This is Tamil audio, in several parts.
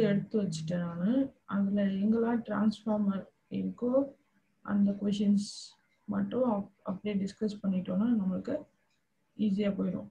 எடுத்து வச்சுட்டேன் நான் அதில் எங்கெல்லாம் டிரான்ஸ்ஃபார்மர் இருக்கோ அந்த கொஷின்ஸ் மட்டும் அப்- அப்படியே டிஸ்கஸ் பண்ணிட்டோம்னா நம்மளுக்கு ஈஸியாக போயிடும்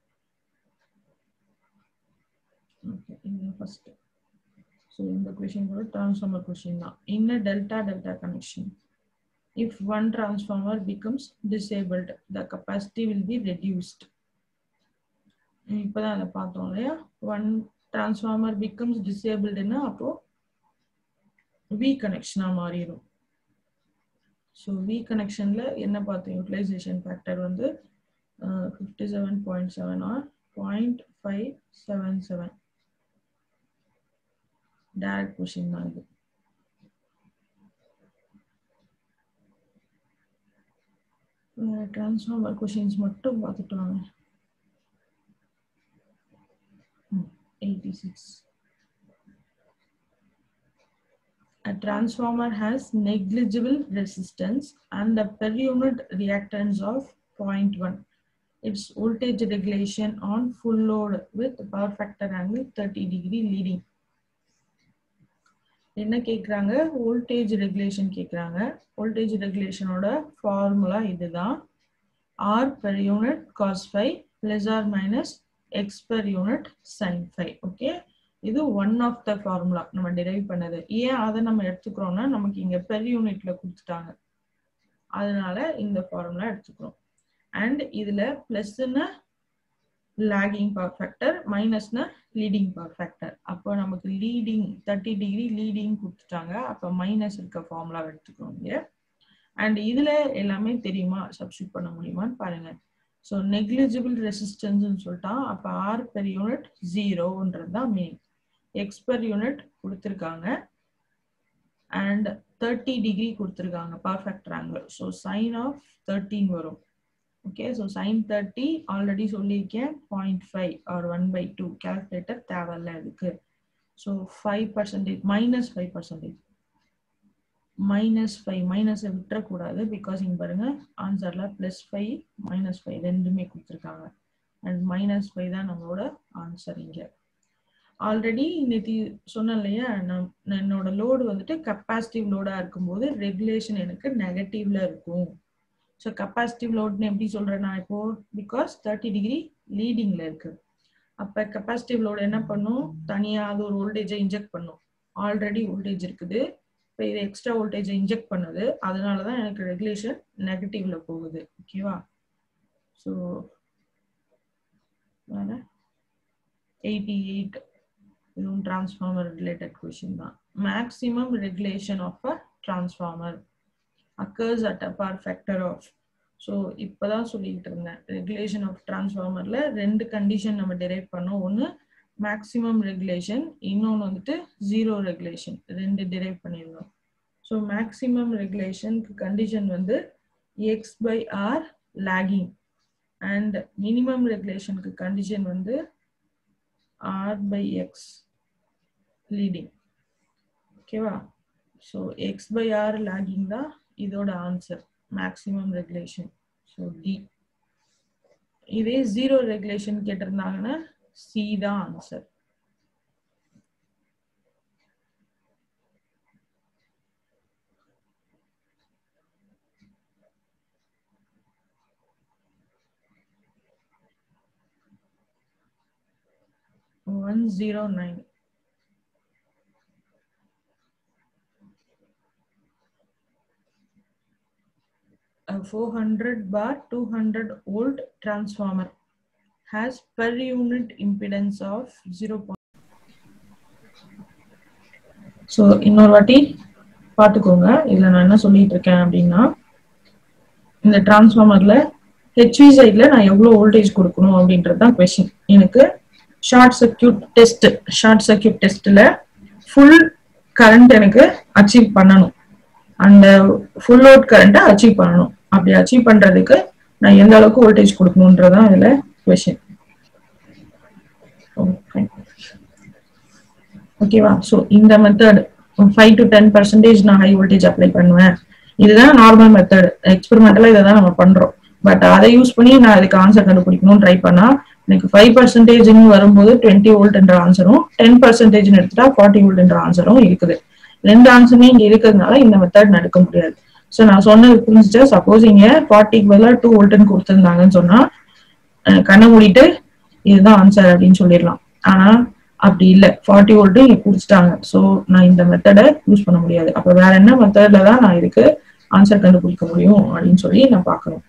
ஓகே இது ஃபர்ஸ்ட் ஸோ இந்த கொஷின் கூட டிரான்ஸ்ஃபார்மர் கொஷின் தான் இன்ன delta delta connection if one transformer becomes disabled the capacity will be reduced இப்பதான் அதை பார்த்தோம் இல்லையா ஒன் டிரான்ஸ்ஃபார்மர் பிகம்ஸ் டிசேபிள்டுன்னா அப்போ வி கனெக்ஷனா மாறிடும் ஸோ வி கனெக்ஷன்ல என்ன பார்த்தோம் யூட்டிலைசேஷன் ஃபேக்டர் வந்து fifty seven point seven or point five seven seven direct question தான் இது டிரான்ஸ்ஃபார்மர் கொஷின்ஸ் மட்டும் பார்த்துட்டு வாங்க eighty six A transformer has negligible resistance and the per unit reactance of 0.1. Its voltage regulation on full load with power factor angle 30 degree leading. என்ன கேக்குறாங்க வோல்டேஜ் ரெகுலேஷன் கேக்குறாங்க வோல்டேஜ் ரெகுலேஷனோட ஃபார்முலா இதுதான் R per unit cos five plus or minus X per unit sine five okay இது ஒன் ஆஃப் த ஃபார்முலா நம்ம டிரைவ் பண்ணது ஏன் அதை நம்ம எடுத்துக்கிறோம்னா நமக்கு இங்க பெர் யூனிட்ல கொடுத்துட்டாங்க அதனால இந்த ஃபார்முலா எடுத்துக்கிறோம் அண்ட் இதுல பிளஸ்னா லாகிங் பவர் ஃபேக்டர் மைனஸ்னா லீடிங் பவர் ஃபேக்டர் அப்போ நமக்கு லீடிங் தேர்ட்டி டிகிரி லீடிங் கொடுத்துட்டாங்க அப்போ மைனஸ் இருக்க ஃபார்முலா எடுத்துக்கிறோம் இங்க அண்ட் இதுல எல்லாமே தெரியுமா சப்ஸ்டியூட் பண்ண முடியுமான்னு பாருங்க ஸோ நெக்லிஜிபிள் ரெசிஸ்டன்ஸ்னு சொல்லிட்டா அப்போ ஆர் பெர் யூனிட் ஜீரோன்றது தான் மீனிங் எக்ஸ் பெர் யூனிட் கொடுத்துருக்காங்க அண்ட் தேர்ட்டி டிகிரி கொடுத்துருக்காங்க perfect angle so sine of தேர்ட்டின் வரும் okay so sine thirty already சொல்லியிருக்கேன் point five or one by two calculator தேவையில்ல இதுக்கு so five percentage minus five percentage minus five மைனஸை விட்டுறக்கூடாது பிகாஸ் இங்க பாருங்க ஆன்சர்ல பிளஸ் ஃபைவ் மைனஸ் ஃபைவ் ரெண்டுமே கொடுத்துருக்காங்க அண்ட் மைனஸ் ஃபைவ் தான் நம்மளோட ஆன்சர் இங்க ஆல்ரெடி நேற்று சொன்னேன் இல்லையா நான் நான் என்னோட லோடு வந்துட்டு கெப்பாசிட்டிவ் லோடா இருக்கும்போது ரெகுலேஷன் எனக்கு நெகட்டிவ்ல இருக்கும் ஸோ கெப்பாசிட்டிவ் லோட்னு எப்படி சொல்றேன் நான் இப்போ பிகாஸ் தேர்ட்டி டிகிரி லீடிங்ல இருக்கு அப்ப கெப்பாசிட்டிவ் லோடு என்ன பண்ணும் தனியா அது ஒரு வோல்டேஜை இன்ஜெக்ட் பண்ணும் ஆல்ரெடி வோல்டேஜ் இருக்குது இப்போ இது எக்ஸ்ட்ரா வோல்டேஜை இன்ஜெக்ட் பண்ணுது அதனால தான் எனக்கு ரெகுலேஷன் நெகட்டிவ்ல போகுது ஓகேவா ஸோ வேற எயிட்டி எயிட் இதுவும் டிரான்ஸ்ஃபார்மர் ரிலேட்டட் கொஷின் தான் maximum regulation of a transformer occurs at a power factor of so இப்போதான் சொல்லிக்கிட்டு இருந்தேன் ரெகுலேஷன் ஆஃப் டிரான்ஸ்ஃபார்மர்ல ரெண்டு கண்டிஷன் நம்ம டெரைவ் பண்ணோம் ஒன்று மேக்ஸிமம் ரெகுலேஷன் இன்னொன்று வந்துட்டு ஜீரோ ரெகுலேஷன் ரெண்டு டிரைவ் பண்ணியிருந்தோம் ஸோ மேக்ஸிமம் ரெகுலேஷனுக்கு கண்டிஷன் வந்து X by R lagging and minimum ரெகுலேஷனுக்கு கண்டிஷன் வந்து ஆர் பை எக்ஸ் லீடிங் ஓகேவா so X by R lagging தான் இதோட answer maximum regulation so D இதே ஜீரோ ரெகுலேஷன் கேட்டிருந்தாங்கன்னா சி தான் answer one zero nine a 400 bar 200 volt transformer has per unit impedance of 0. So இன்னொரு வாட்டி பார்த்துக்கோங்க இதில் நான் என்ன சொல்லிட்டு இருக்கேன் அப்படின்னா இந்த டிரான்ஸ்ஃபார்மர்ல ஹெச்வி சைட்ல நான் எவ்வளோ வோல்டேஜ் கொடுக்கணும் அப்படின்றது தான் கொஸ்டின் எனக்கு short circuit test short circuit டெஸ்ட்ல ஃபுல் கரண்ட் எனக்கு அச்சீவ் பண்ணணும் அந்த ஃபுல் லோட் கரண்ட்டை அச்சீவ் பண்ணணும் அப்படி அச்சீவ் பண்றதுக்கு நான் எந்த அளவுக்கு வோல்டேஜ் கொடுக்கணுன்றதான் இதுல கொஷின் ஓகேவா ஸோ இந்த method five to ten percentage நான் ஹை வோல்டேஜ் அப்ளை பண்ணுவேன் இதுதான் நார்மல் மெத்தட் எக்ஸ்பெரிமெண்டலா இதை தான் நம்ம பண்றோம் பட் அதை யூஸ் பண்ணி நான் அதுக்கு ஆன்சர் கண்டுபிடிக்கணும்னு ட்ரை பண்ணா எனக்கு ஃபைவ் பர்சன்டேஜ்னு வரும்போது டுவெண்ட்டி வோல்ட் என்ற ஆன்சரும் டென் பர்சன்டேஜ்னு எடுத்துட்டா ஃபார்ட்டி வோல்ட் என்ற ஆன்சரும் இருக்குது ரெண்டு ஆன்சருமே இங்க இருக்கிறதுனால இந்த மெத்தட் நடக்க முடியாது ஸோ நான் சொன்னது புரிஞ்சுட்டு சப்போஸ் இங்க ஃபார்ட்டிக்கு பதிலாக டூ வோல்ட்னு கொடுத்துருந்தாங்கன்னு சொன்னா அஹ் கண்ணை மூடிட்டு இதுதான் ஆன்சர் அப்படின்னு சொல்லிடலாம் ஆனா அப்படி இல்லை ஃபார்ட்டி வோல்ட்டு இங்க கொடுத்துட்டாங்க ஸோ நான் இந்த மெத்தடை யூஸ் பண்ண முடியாது அப்போ வேற என்ன மெத்தட்ல தான் நான் இதுக்கு ஆன்சர் கண்டுபிடிக்க முடியும் அப்படின்னு சொல்லி நான் பார்க்கணும்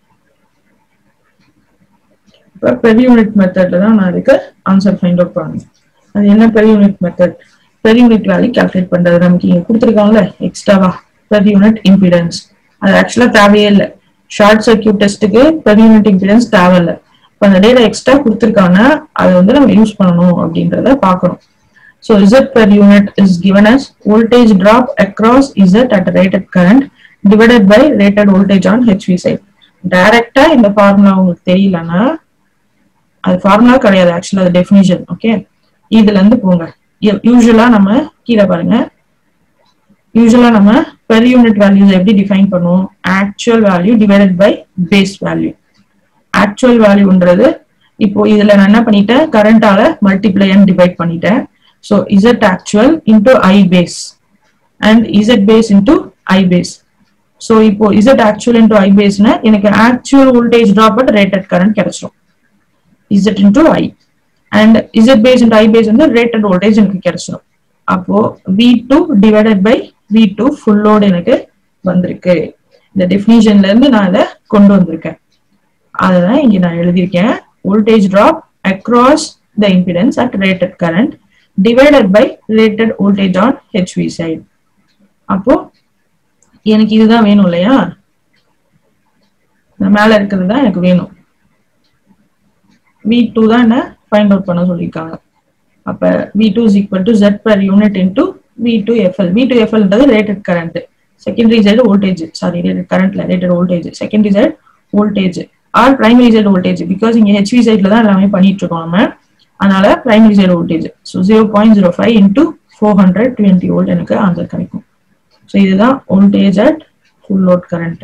இப்போ பெர் யூனிட் மெத்தட்ல தான் நான் இதுக்கு ஆன்சர் ஃபைண்ட் அவுட் பண்ணணும் அது என்ன per unit method per unit value calculate பண்றது நமக்கு இங்க கொடுத்துருக்காங்கல்ல எக்ஸ்ட்ராவா பெர் யூனிட் இம்பிடன்ஸ் அது ஆக்சுவலா தேவையே இல்லை ஷார்ட் சர்க்கியூட் டெஸ்ட்டுக்கு பெர் யூனிட் இம்பிடன்ஸ் தேவையில்லை இப்போ அந்த டேட்டா எக்ஸ்ட்ரா கொடுத்துருக்காங்க அதை வந்து நம்ம யூஸ் பண்ணணும் அப்படின்றத பார்க்கணும் so Z per unit is given as voltage drop across Z at rated current divided by rated voltage on HV side டைரக்டா இந்த ஃபார்முலா உங்களுக்கு தெரியலன்னா அது ஃபார்முலா கிடையாது ஆக்சுவலா அது டெஃபினிஷன் ஓகே இதுல இருந்து போங்க யூஸ்வலா நம்ம கீழே பாருங்க யூஸ்வலா நம்ம பெர் யூனிட் வேல்யூஸ் எப்படி டிஃபைன் பண்ணுவோம் actual value divided by base value actual வேல்யூன்றது இப்போ இதுல நான் என்ன பண்ணிட்டேன் கரண்டால மல்டிப்ளை அண்ட் டிவைட் பண்ணிட்டேன் so Z actual into I base and Z base into I base so இப்போ இசட் ஆக்சுவல் இன்டூ ஐ பேஸ்னா எனக்கு actual voltage drop at rated current கிடைச்சிடும் Z into I and Z base into I base வந்து ரேட்டட் வோல்டேஜ் எனக்கு கிடைச்சிடும் அப்போ we two divided by V two full load எனக்கு வந்திருக்கு இந்த டெஃபினிஷன்ல இருந்து நான் இதை கொண்டு வந்திருக்கேன் அதுதான் இங்க நான் எழுதியிருக்கேன் voltage drop across the impedance at rated current divided by rated voltage on HV side அப்போ எனக்கு இதுதான் வேணும் இல்லையா இந்த மேல இருக்கிறது தான் எனக்கு வேணும் வி டூ தான் என்ன ஃபைண்ட் அவுட் பண்ண சொல்லியிருக்காங்க அப்ப V two is equal to Z per unit into V two FL V two எஃப்எல்ன்றது rated current secondary side voltage sorry rated கரண்ட்ல rated voltage secondary side voltage or primary side voltage because இங்க ஹெச்வி சைட்ல தான் எல்லாமே பண்ணிட்டு இருக்கோம் நம்ம அதனால primary side voltage so zero point zero five into four hundred twenty volt எனக்கு ஆன்சர் கிடைக்கும் ஸோ இதுதான் voltage at full load current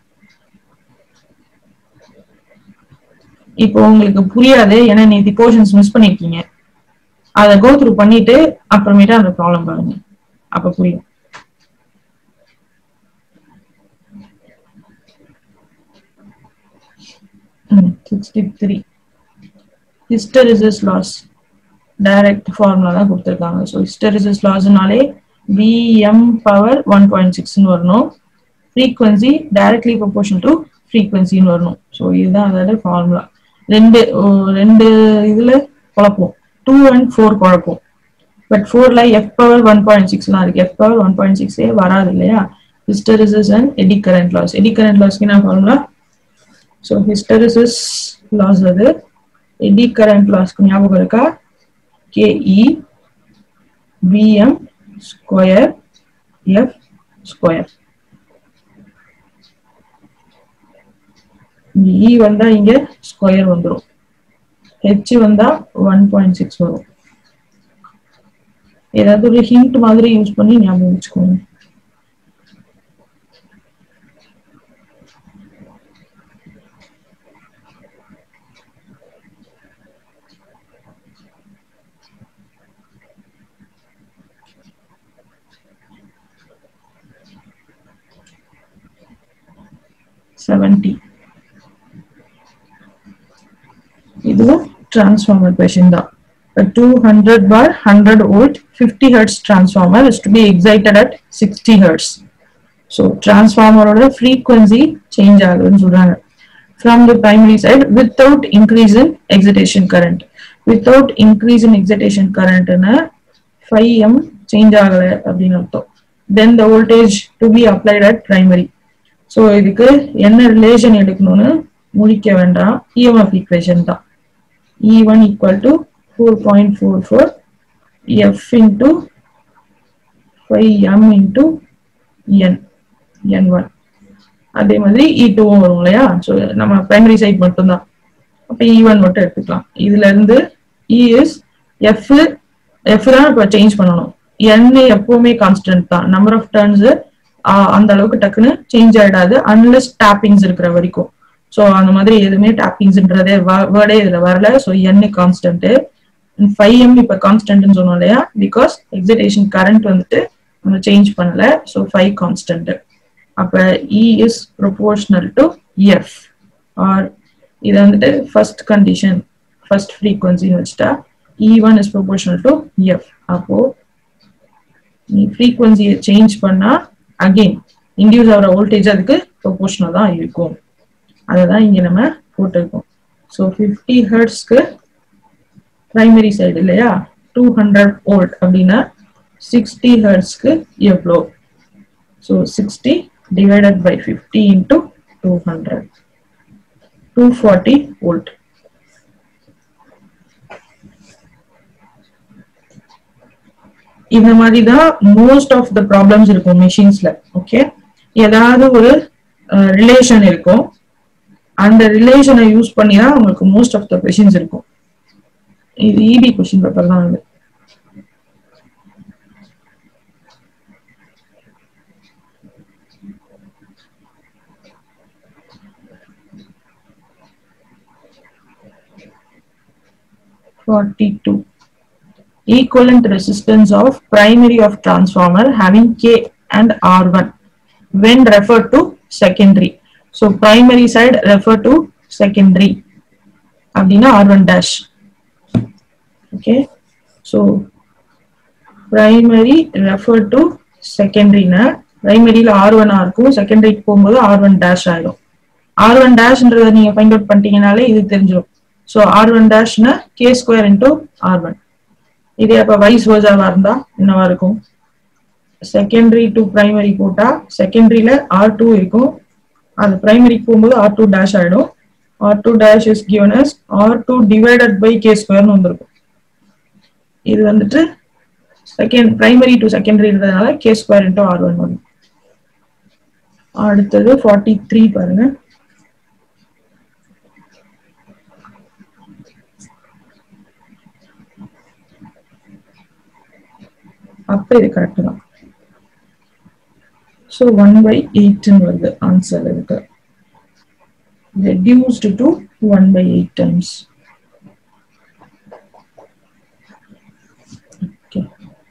இப்போ உங்களுக்கு புரியாது ஏன்னா நீதி போர்ஷன்ஸ் மிஸ் பண்ணிருக்கீங்க அதை கோ த்ரூ பண்ணிட்டு அப்புறமேட்டு அந்த ப்ராப்ளம் பாருங்க அப்ப புரியும் sixty three hysteresis loss direct formula தான் கொடுத்துருக்காங்க ஸோ ஹிஸ்டரிசஸ் லாஸ்னாலே விஎம் பவர் ஒன் பாயிண்ட் சிக்ஸ்னு வரணும் ஃப்ரீக்வன்சி டைரக்ட்லி ப்ரொபோர்ஷன் டு ஃப்ரீக்வன்சின்னு வரணும் ஸோ இதுதான் அதாவது ஃபார்முலா ரெண்டு ரெண்டு இதுல குழப்பம் டூ அண்ட் ஃபோர் குழப்பம் பட் ஃபோர்ல எஃப் பவர் ஒன் பாயிண்ட் சிக்ஸ்லாம் இருக்கு எஃப் பவர் ஒன் பாயிண்ட் சிக்ஸே வராது இல்லையா hysteresis and eddy current loss eddy current லாஸ்க்கு என்ன ஃபார்முலா ஸோ ஹிஸ்டரிசஸ் லாஸ் அது எடி கரண்ட் லாஸ்க்கு ஞாபகம் இருக்கா KE VM square F square E வந்தா இங்க ஸ்கொயர் வந்துடும் ஹெச் வந்தா ஒன் பாயிண்ட் சிக்ஸ் வரும் ஏதாவது ஒரு ஹிண்ட் மாதிரி யூஸ் பண்ணி ஞாபகம் வச்சுக்கோங்க செவன்டி இதுவும் டிரான்ஸ்ஃபார்மர் கொஷின் தான் A 200 bar 100 volt 50 hertz transformer is to be excited at 60 hertz. So transformer ஓட frequency change ஆகுதுன்னு சொல்றாங்க from the primary side without increase in excitation current. Without increase in excitation current னா 5M change ஆகல அப்படின்னு அர்த்தம். Then the voltage to be applied at primary. So இதுக்கு என்ன ரிலேஷன் எடுக்கணும்னு முடிக்க வேண்டாம் EMF equation தான். E1 equal to 4.44 F into 5M into N N1 அதே மாதிரி E2 வரும் இல்லையா ஸோ நம்ம பிரைமரி சைட் மட்டும்தான் அப்போ E1 மட்டும் எடுத்துக்கலாம் இதுல இருந்து E is F F தான் இப்போ சேஞ்ச் பண்ணணும் N எப்பவுமே கான்ஸ்டன்ட் தான் நம்பர் ஆஃப் டர்ன்ஸ் அந்த அளவுக்கு டக்குன்னு சேஞ்ச் ஆயிடாது அன்லெஸ் டேப்பிங்ஸ் இருக்கிற வரைக்கும் ஸோ அந்த மாதிரி எதுவுமே டேப்பிங்ஸ்ன்றதே வேர்டே இதுல வரல so N constant five M இப்போ கான்ஸ்டன்ட்னு சொன்னோம் இல்லையா பிகாஸ் எக்ஸிடேஷன் கரண்ட் வந்துட்டு நம்ம சேஞ்ச் பண்ணல ஸோ ஃபைவ் கான்ஸ்டன்ட் அப்ப E is proportional to F or இது வந்துட்டு ஃபர்ஸ்ட் கண்டிஷன் ஃபர்ஸ்ட் ஃப்ரீக்வன்சின்னு வச்சுட்டா E one is proportional to F அப்போ நீ ஃப்ரீக்வன்சியை சேஞ்ச் பண்ணா அகெயின் இன்டியூஸ் ஆகிற வோல்டேஜ் அதுக்கு ப்ரொபோர்ஷனல் தான் இருக்கும் அதை தான் இங்க நம்ம போட்டிருக்கோம் ஸோ ஃபிஃப்டி ஹெர்ட்ஸ்க்கு பிரைமரி சைடு இல்லையா டூ ஹண்ட்ரட் வோல்ட் அப்படின்னா சிக்ஸ்டி ஹெர்ட்ஸ்க்கு எவ்வளோ so sixty divided by fifty into two hundred two forty volt இந்த மாதிரி தான் மோஸ்ட் ஆஃப் த ப்ராப்ளம்ஸ் இருக்கும் மெஷின்ஸ்ல ஓகே ஏதாவது ஒரு ரிலேஷன் இருக்கும் அந்த ரிலேஷனை யூஸ் பண்ணி தான் உங்களுக்கு மோஸ்ட் ஆஃப் த கொஷின்ஸ் இருக்கும் இது இபி கொஷின் பேப்பர் தான் இது Forty-two. Equivalent resistance of primary of transformer having K and R1 when referred to secondary. So primary side refer to secondary அப்படின்னா R1 dash. Okay. So primary refer to secondary னா பிரைமரியில ஆர் ஒன் இருக்கும் செகண்டரிக்கு போகும்போது ஆர் ஒன் டேஷ் ஆயிடும் ஆர் ஒன் டேஷ்ன்றதை நீங்க ஃபைண்ட் அவுட் பண்ணிட்டீங்கனாலே இது தெரிஞ்சிடும் ஸோ ஆர் ஒன் டேஷ்னா K square into R one இதே அப்ப வைஸ் வர்ஸாவா இருந்தா என்னவா இருக்கும் செகண்டரி டு பிரைமரி போட்டா செகண்டரியில ஆர் டூ இருக்கும் அது பிரைமரிக்கு போகும்போது ஆர் டூ டேஷ் ஆயிடும் R two dash is given as R two divided by K ஸ்கொயர்னு வந்திருக்கும் இது வந்துட்டு செகண்ட் பிரைமரி டு செகண்டரின்றதுனால K square into R one வரும் அடுத்தது ஃபார்ட்டி த்ரீ பாருங்க அப்ப இது கரெக்ட் தான் ஸோ ஒன் பை எயிட்னு வருது ஆன்சர் இருக்கு reduced to one by eight times okay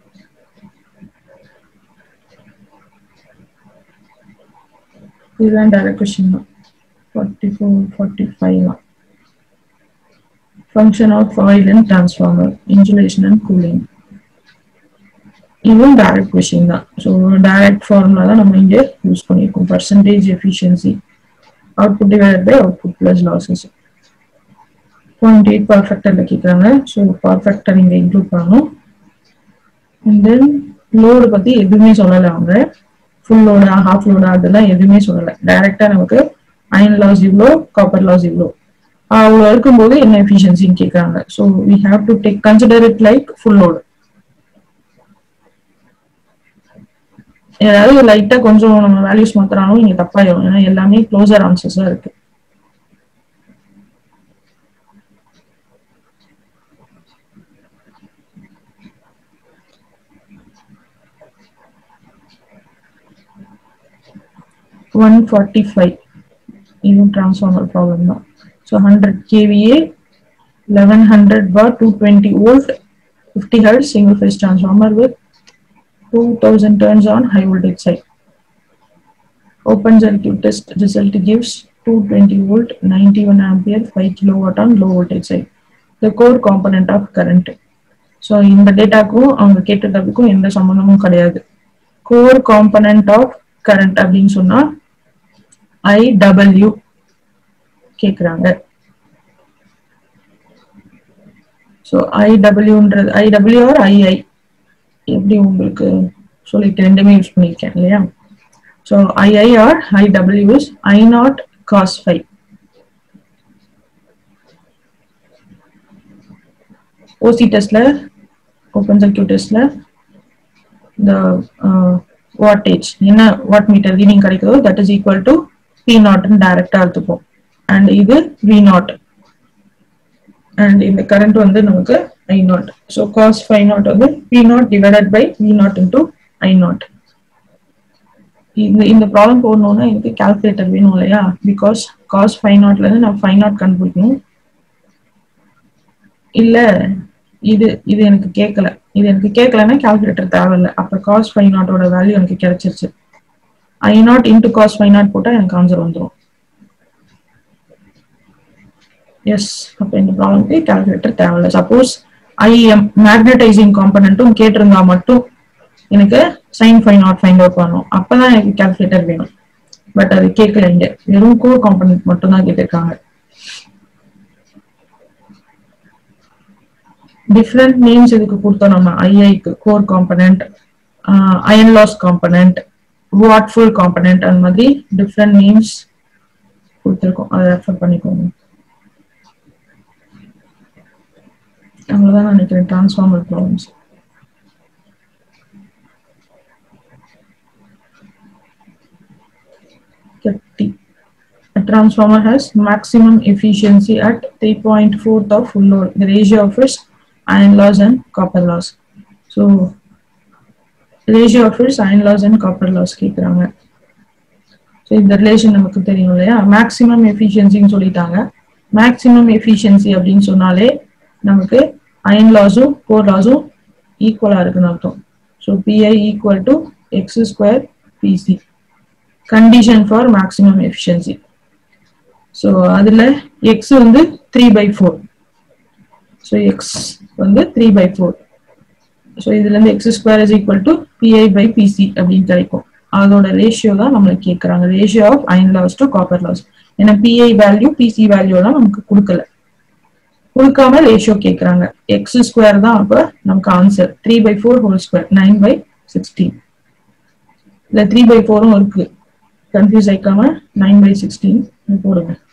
இதுதான் டைரக்ட் கொஸ்டின் தான் ஃபார்ட்டி ஃபோர் ஃபார்ட்டி ஃபைவ் தான் function of oil and transformer insulation and cooling இதுவும் டைரக்ட் கொஷின் தான் ஸோ டைரக்ட் ஃபார்முலா தான் நம்ம இங்கே யூஸ் பண்ணியிருக்கோம் percentage efficiency output divide by output plus losses point eight பர்ஃபெக்டரில் கேட்குறாங்க ஸோ பர்ஃபெக்டர் இங்கே இன்க்ளூட் பண்ணணும் அண்ட் தென் லோடு பற்றி எதுவுமே சொல்லலை அவங்க ஃபுல் லோடா ஹாஃப் லோடா அதெல்லாம் எதுவுமே சொல்லலை டைரெக்டாக நமக்கு அயன் லாஸ் இவ்வளோ காப்பர் லாஸ் இவ்வளோ அவ்வளோ இருக்கும்போது என்ன எஃபிஷியன்சின்னு கேட்குறாங்க so we have to take consider it like full load ஏதாவது லைட்டா கொஞ்சம் நம்ம வேல்யூஸ் மாத்திராலும் இங்க தப்பாயிடும் ஏன்னா எல்லாமே க்ளோசர் ஆன்சர்ஸா இருக்கு ஒன் ஃபார்ட்டி ஃபைவ் இதுவும் டிரான்ஸ்ஃபார்மர் ப்ராப்ளம் தான் so hundred KVA eleven hundred bar two twenty volt fifty hertz single phase transformer with 2000 turns on high voltage side. Open circuit test result gives 220 volt, 91 ampere, 5 kilowatt on low voltage side. The core component of current. So இந்த டேட்டாக்கும் அவங்க கேட்டதுக்கும் எந்த சம்மந்தமும் கிடையாது கோர் காம்பனண்ட் ஆஃப் கரண்ட் அப்படின்னு சொன்னா ஐ டபிள்யூ கேக்குறாங்க ஸோ ஐ டபிள்யூன்றது ஐ டபிள்யூ ஆர் ஐஐ எப்படி உங்களுக்கு சொல்லிட்டு ரெண்டுமே யூஸ் பண்ணியிருக்கேன் இல்லையா so II or IW is I naught cos five OC டெஸ்ட்ல ஓப்பன் சர்க்கியூட் டெஸ்ட்ல இந்த வாட்டேஜ் என்ன வாட் மீட்டர் ரீடிங் கிடைக்குதோ that is equal to P நாட்னு டைரக்டா எடுத்துப்போம் அண்ட் இது வி நாட் அண்ட் இந்த கரண்ட் வந்து நமக்கு I naught so cos five naught வந்து P naught divided by we naught into I naught இந்த இந்த ப்ராப்ளம் போடணும்னா எனக்கு கால்குலேட்டர் வேணும் இல்லையா பிகாஸ் காஸ் ஃபைவ் நாட்ல இருந்து நான் ஃபைவ் நாட் கண்டுபிடிக்கணும் இல்ல இது இது எனக்கு கேட்கல இது எனக்கு கேட்கலன்னா கால்குலேட்டர் தேவையில்லை அப்ப காஸ் ஃபைவ் நாட்டோட வேல்யூ எனக்கு கிடைச்சிருச்சு I naught into cos five naught போட்டா எனக்கு ஆன்சர் வந்துடும் எஸ் அப்ப இந்த ப்ராப்ளம்க்கு கால்குலேட்டர் தேவையில்லை சப்போஸ் ஐஎம் மேக்னடைசிங் காம்பனண்ட்டும் கேட்டிருந்தா மட்டும் எனக்கு sine five naught find out பண்ணணும் அப்பதான் எனக்கு கால்குலேட்டர் வேணும் பட் அது கேட்கல இங்க வெறும் கோர் காம்பனண்ட் மட்டும் தான் கேட்டிருக்காங்க டிஃப்ரெண்ட் நேம்ஸ் இதுக்கு கொடுத்தோம் நம்ம ஐஐக்கு core component iron loss component wattful component அந்த மாதிரி டிஃப்ரெண்ட் நேம்ஸ் கொடுத்துருக்கோம் அதை ரெஃபர் பண்ணிக்கோங்க அவ்வளவுதான் நினைக்கிறேன் transformer problems thirty. A transformer has maximum efficiency at 3.4th of full load. The ratio of its iron loss and copper loss. So, ratio of its iron loss and copper loss கேக்குறாங்க ஸோ இந்த ரிலேஷன் நமக்கு தெரியும் இல்லையா மேக்ஸிமம் எஃபிஷியன்சின்னு சொல்லிட்டாங்க மேக்ஸிமம் எஃபிஷியன்சி அப்படின்னு சொன்னாலே நமக்கு அயன் லாஸும் கோர் லாஸும் ஈக்குவலா இருக்குன்னு அர்த்தம் so PI equal to x square PC condition for maximum efficiency so அதில் எக்ஸ் வந்து three by four so x வந்து த்ரீ பை ஃபோர் ஸோ இதுலேருந்து x square is equal to PI by PC அப்படின்னு கிடைக்கும் அதோட ரேஷியோ தான் நம்மளுக்கு கேட்குறாங்க ratio of iron loss to copper loss ஏன்னா பிஐ வேல்யூ பிசி வேல்யூலாம் நமக்கு கொடுக்கல கொடுக்காம ரேஷியோ கேட்குறாங்க எக்ஸ் ஸ்கொயர் தான் அப்போ நமக்கு answer three by four whole square nine by sixteen இல்லை த்ரீ பை ஃபோரும் இருக்கு கன்ஃபியூஸ் ஆயிக்காம நைன் பை சிக்ஸ்டீன் போடுங்க